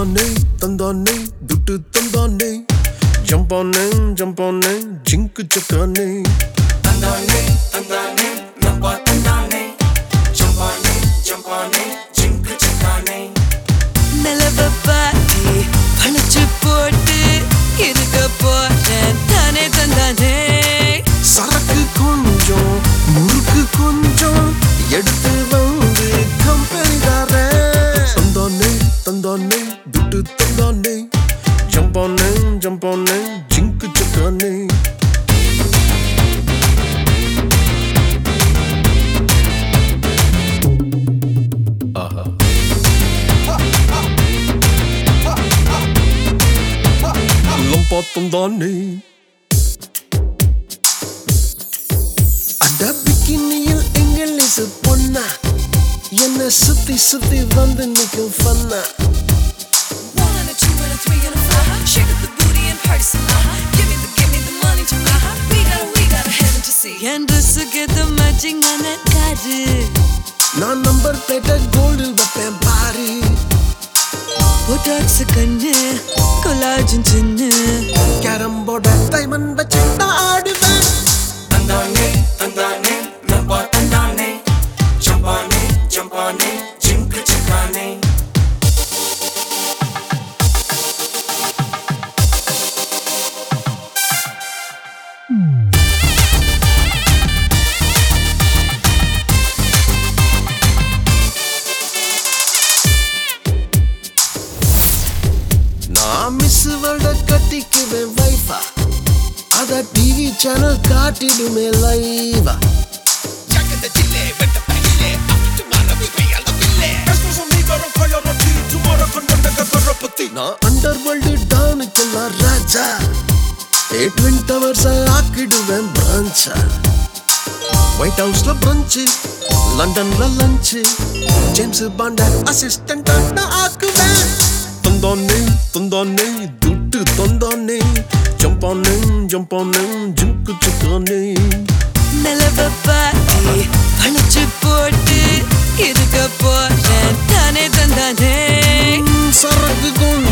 தந்தானே தந்தானே துட்டு தந்தானே ஜம்பானே ஜம்பானே ஜிங்கு சக்கானே தந்தானே தந்தானே நம்பா தந்தானே ஜம்பானே ஜம்பானே ஜிங்கு சக்கானே நிலவ பாட்டி பழிச்சு போட்டு இருக்க போறேன் தானே தந்தானே சரக்கு கொஞ்சம் முறுக்கு கொஞ்சம் எடுத்து வந்து கம்பெனி தந்தானே தந்தானே துட்டு தந்தானே ஜம்பானே ஜம்பானே ஜிங்கு சக்கானே லம்பா தந்தானே அட பிக்கினியில் இங்கிலீஷ் பொண்ணா என்ன சுத்தி சுத்தி வந்து நிக்கும் ஃபன்னா One and a two and a three and a four. Shake up the booty and party some more. Give me the, give me the money to me. We got, we got a heaven to see. என் ட்ரெஸ்ஸுக்கு the matching ஆன car நான் number பிளேட்ட கோல்டில் வைப்பேன் பாரு Botox கண்ணு collagen சின்ன carrom போர்ட diamond வச்சு நான் ஆடுவேன் தந்தானே தந்தானே நம்பா தந்தானே ஜம்பானே ஜம்பானே ஜிங்கு சக்கானே நான் மிஸ் வேர்ல்ட கட்டிக்குவேன் வைஃபா அத டிவி சேனல் காட்டிடுமே லைவா நான் அண்டர் வேர்ல்டு டானுக்கெல்லாம் ராஜா ஏ ட்வின் டவர்ஸ் ஆக்கிடுவேன் பிரான்ச்சா ஒயிட் ஹவுஸ்ல பிரஞ்சு லண்டன்ல லஞ்ச் ஜேம்ஸ் பாண்ட அசிஸ்டன்ட் நான் ஆக்குவேன் தந்தானே தந்தானே துட்டு தந்தானே ஜம்பானே ஜம்பானே ஜிங்கு சுக்கானே நிலவ பாட்டி பழிச்சு போட்டு இருக்க போறேன் தானே தந்தானே சரக்கு கொண்டு